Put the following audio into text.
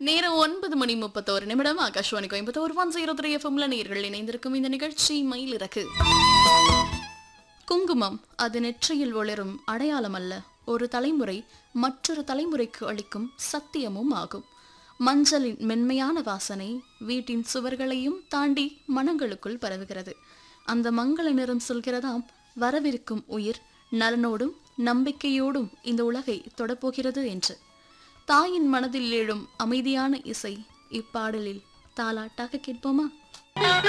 நேரம் ஒன்பது மணி முப்பத்தோரு நிமிடம் Akashvani Coimbatore one zero three எஃப்எம்ல நேர்கள் இணைந்திருக்கும் இந்த நிகழ்ச்சி மயிலிறக்கு குங்குமம் அது நெற்றியில் ஒளிரும் அடையாளம் அல்ல ஒரு தலைமுறை மற்றொரு தலைமுறைக்கு அளிக்கும் சத்தியமும் ஆகும் மஞ்சளின் மென்மையான வாசனை வீட்டின் சுவர்களையும் தாண்டி மனங்களுக்குள் பரவுகிறது அந்த மங்கள நிறம் சொல்கிறதாம் வரவிருக்கும் உயிர் நலனோடும் நம்பிக்கையோடும் இந்த உலகை தொடப்போகிறது என்று தாயின் மனதில் எழும் அமைதியான இசை இப்பாடலில் தாலாட்டாக கேட்போமா